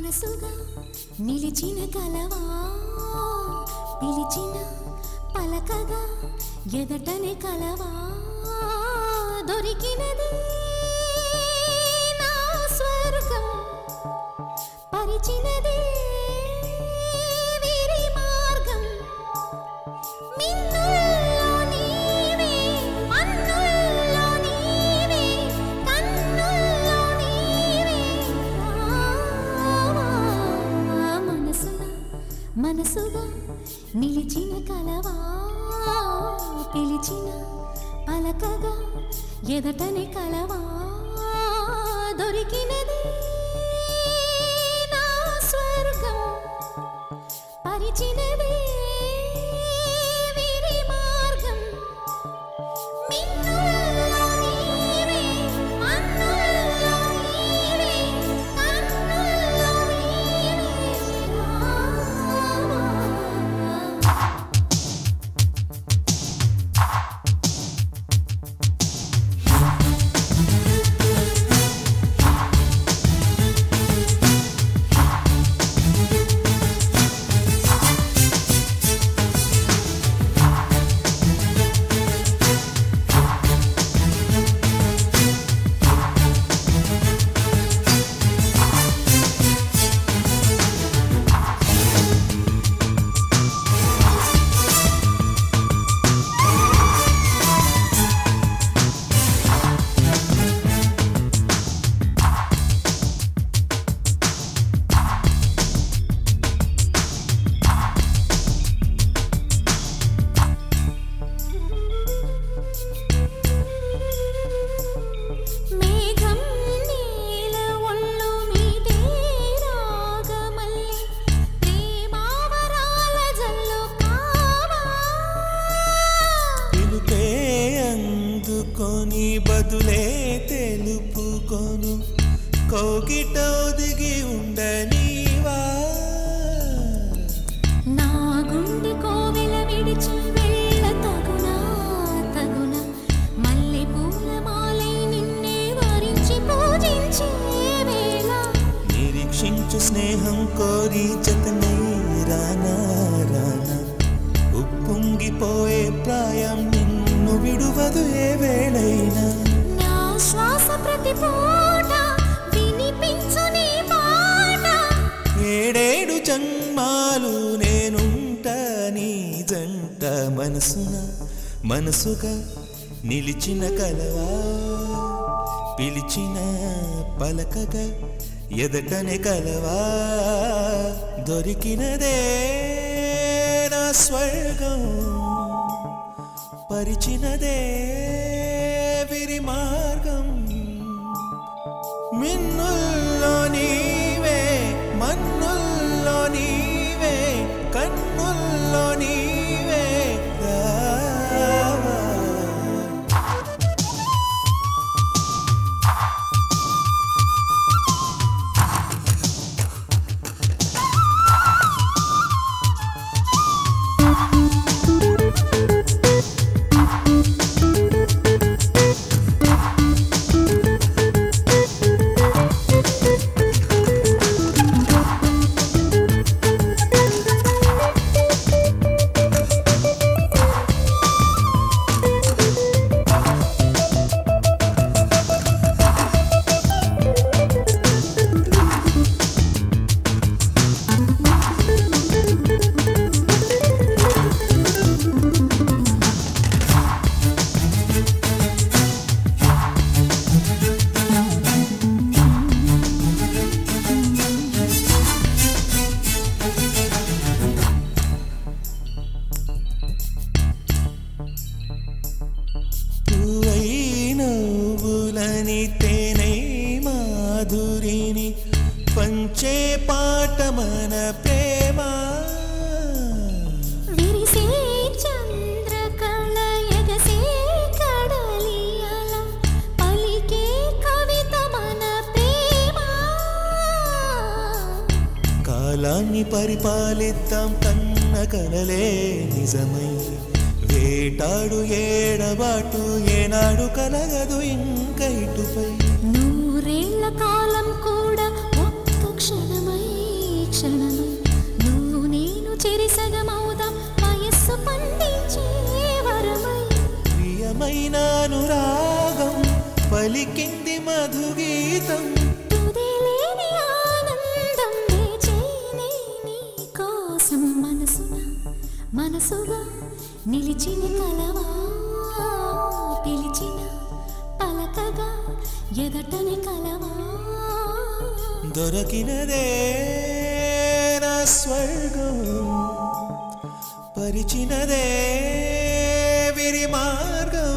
మనసుగా నిలిచిన కలవా పిలిచిన పలకగా ఎదటనే కలవా దొరికినది నా స్వర్గం పరిచినది వీరి మార్గం మిన్నుల్లో నీవే మన్నుల్లో నీవే కన్నుల్లో నీవే రావా మనసున మనసుగా నిలిచిన కలవా పిలిచిన పలకగా ఎదటని కలవా దొరికినది నా స్వర్గం పరిచినదే వీరి మార్గం మిన్నుల్లో నీవే మన్నుల్లో నీవే కన్నుల్లో నీవే రావా మేఘం నీల ఒళ్ళు మీదే రాగమల్లి ప్రేమావరాల జల్లు కావా పిలుపే అందుకొని బదులే తెలుపుకొను కౌగిట ఒదిగి ఉండనీవా నా గుండె కోవెల విడిచి వెళ్ళ తగునా తగునా మల్లె పూల మాలై నిన్నే వరించి పూజించే వేళ నిరీక్షించు స్నేహం కోరి జతనై రానా రానా ఉప్పొంగిపోయే ప్రాయం నిన్ను విడువదు ఏ వేళైనా నా శ్వాస ప్రతి పూట వినిపించు నీ మాట ఏడేడు జన్మాలు నేనుంట నీ జంట మనసున మనసుగా నిలిచిన కలవా పిలిచిన పలకగా ఎదటనే కలవా దొరికినదే నా స్వర్గం పరిచినదే విరి మార్గం మిన్నుల్లో నీవే మన్నుల్లో నీవే కన్నుల్లో నీవే రావా పువ్వై నవ్వులని తేనై మాధురిని పంచే పాట మన ప్రేమ విరిసే చంద్రకళ ఎగసే కడలియల పలికే కవిత మన ప్రేమ కాలాన్ని పరిపాలిద్దాం కన్న కలలే నిజమై వేటాడు ఏడబాటు ఏనాడు కలగదు ఇంక ఇటుపై నూరేళ్ల కాలం కూడా ఒక్క క్షణమై పలికినాను రాగం పలికింది మధుగీతం తుదిలేని ఆనందం వేచేనే నీ కోసం మనసున మనసుగా నిలిచిన కలవా పిలిచిన పలకగా ఎదటని కలవా దొరకినదే నా స్వర్గం పరిచినదే విరి మార్గం